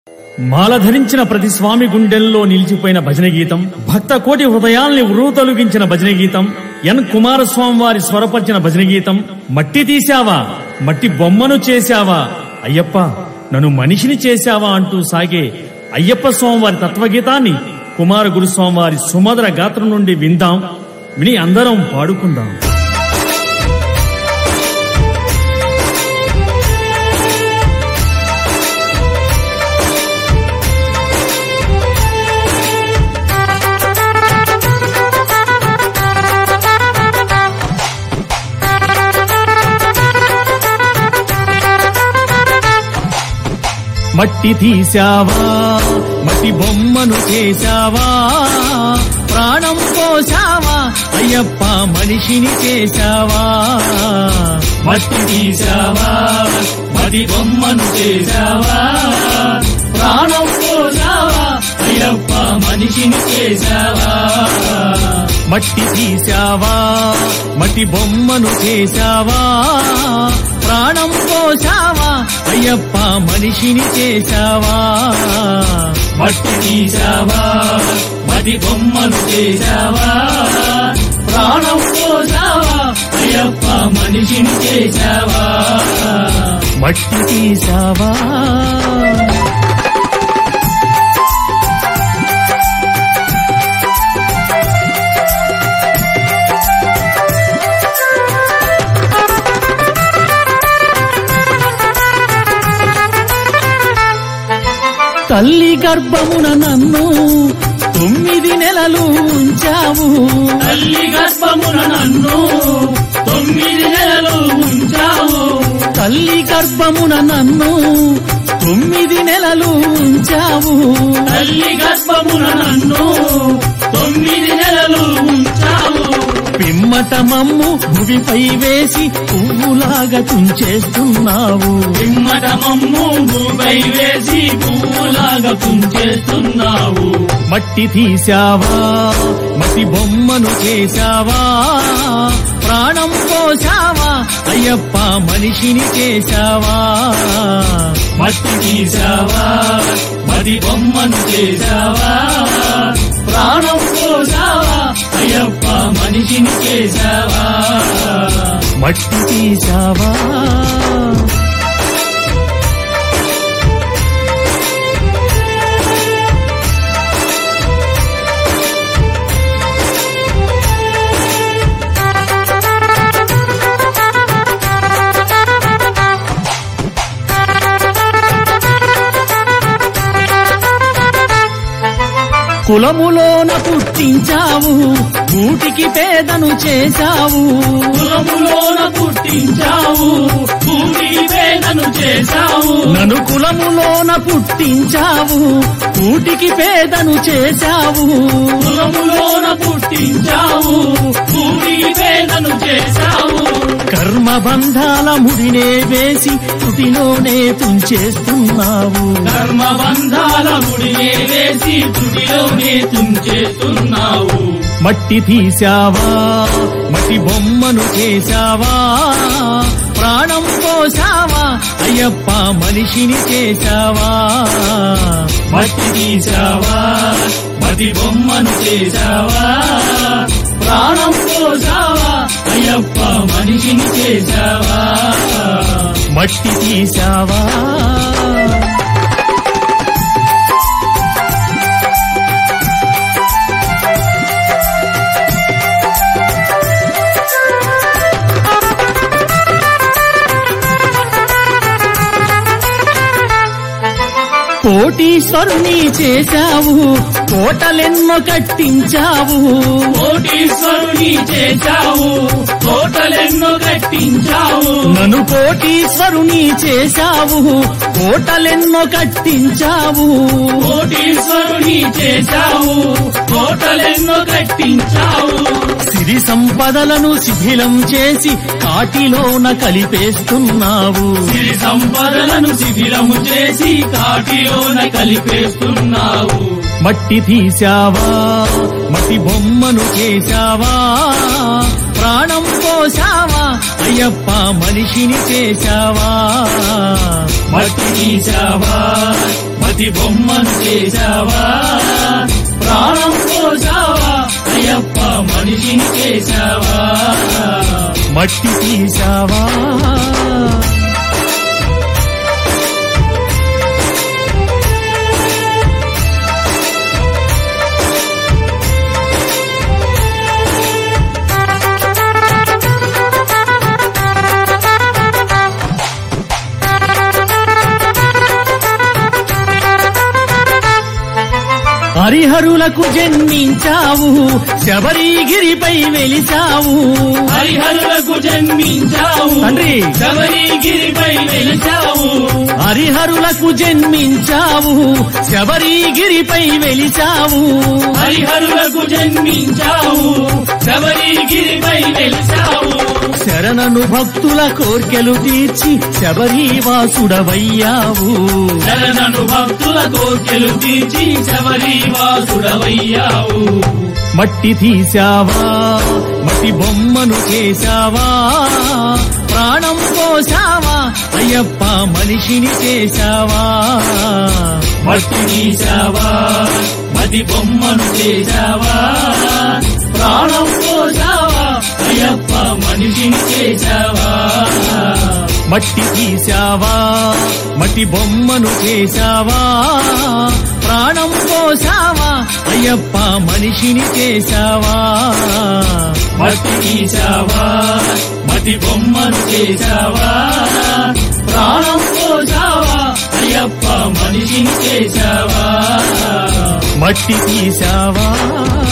మాల ధరించిన ప్రతి స్వామి గుండెల్లో నిలిచిపోయిన భజన గీతం భక్త కోటి హృదయాల్ని ఉరుతొలగించిన భజన గీతం ఎన్ కుమారస్వామి వారి స్వరపరిచిన భజన గీతం మట్టి తీశావా మట్టి బొమ్మను చేశావా అయ్యప్ప నన్ను మనిషిని చేశావా అంటూ సాగే అయ్యప్ప స్వామి వారి తత్వగీతాన్ని కుమార గురుస్వామి వారి సుమధుర గాత్రం నుండి విందాం విని అందరం పాడుకుందాం మట్టి తీశావా మట్టి బొమ్మను చేశావా ప్రాణం పోసావా అయ్యప్ప మనిషిని చేశావా మట్టి తీశావా మట్టి బొమ్మను చేశావా ప్రాణం పోసావా అయ్యప్ప మనిషిని చేశావా మట్టి తీశావా మట్టి బొమ్మను చేశావా ప్రాణం పోసావా అయ్యప్ప మనిషిని చేశావా మట్టి తీశావా మట్టి బొమ్మను చేశావా ప్రాణం పోసావా అయ్యప్ప మనిషిని చేశావా మట్టి తీశావా తల్లి గర్భమున నన్ను తొమ్మిది నెలలు ఉంచావు తల్లి గర్భమున నన్ను తొమ్మిది నెలలు ఉంచావు తల్లి గర్భమున నన్ను తొమ్మిది నెలలు ఉంచావు తల్లి గర్భమున నన్ను తొమ్మిది నెలలు ఉంచావు పిమ్మట మమ్ము భువిపై వేసి పువ్వులాగా తుంచేస్తున్నావు పిమ్మట మమ్ము భూపై వేసి పువ్వులాగా కుంచేస్తున్నావు మట్టి తీశావా మట్టి బొమ్మను చేశావా ప్రాణం పోసావా అయ్యప్ప మనిషిని చేశావా మట్టి తీసావా మది బొమ్మను చేశావా ప్రాణం పోసావా అయ్యప్ప మనిషిని చేశావా మట్టి తీశావా కులములోన పుట్టించావు కూటికి పేదను చేశావు కులములోన పుట్టించావు భూమికి వేదను చేశావు నన్ను కులములోన పుట్టించావు కూటికి పేదను చేశావు కులములోన పుట్టించావు భూమికి వేదను చేశావు కర్మ బంధాల ముడినే వేసి తుటిలోనే తుంచేస్తున్నావు ధర్మ బంధాల ముడినే వేసి తుడిలోనే తుంచేస్తున్నావు మట్టి తీశావా మట్టి బొమ్మను చేశావా ప్రాణం పోసావా అయ్యప్ప మనిషిని చేశావా మట్టి తీసావా మతి బొమ్మను చేశావా ప్రాణం పోసావా అయ్యప్ప మనిషిని చేశావా మట్టి తీశావా కోటీశ్వరుని చేశావు కోటలెన్నో కట్టించావు కోటీశ్వరుని చేశావు కోటలెన్నో కట్టించావు నన్ను కోటీశ్వరుని చేశావు కోటలెన్నో కట్టించావు కోటీశ్వరుని చేశావు కోటలెన్నో కట్టించావు సిరి సంపదలను శిథిలం చేసి కాటిలోన కలిపేస్తున్నావు సిరి సంపదలను శిథిలము చేసి కాటిలోన కలిపేస్తున్నావు మట్టి తీశావా మట్టి బొమ్మను చేశావా ప్రాణం పోసావా అయ్యప్ప మనిషిని చేశావా మట్టి తీసావా మతి బొమ్మను చేశావా ప్రాణం పోసావా అయ్యప్ప మనిషిని చేశావా మట్టి తీసావా హరిహరులకు జన్మించావు శబరిగిరిపై వెలిసావు హరిహరులకు జన్మించావు తండ్రి. శబరిగిరిపై వెలిచావు హరిహరులకు జన్మించావు శబరిగిరిపై వెలిసావు హరిహరులకు జన్మించావు శబరిగిరిపై వెలిచావు శరణను భక్తుల కోర్కెలు తీర్చి శబరివాసుడవయ్యావు శరణను భక్తుల కోర్కెలు తీర్చి శబరి వాసుడవయ్యావు మట్టి తీసావా మట్టి బొమ్మను చేశావా ప్రాణం పోసావా అయ్యప్ప మనిషిని చేశావా మట్టి తీసావా మతి బొమ్మను చేశావా ప్రాణం పోసావా అయ్యప్ప మనిషిని చేశావా మట్టి తీసావా మట్టి బొమ్మను చేశావా ప్రాణం పోసావా అయ్యప్ప మనిషిని చేశావా మట్టి తీసావా మతి బొమ్మను చేశావా ప్రాణం పోసావా అయ్యప్ప మనిషిని చేశావా మట్టి తీసావా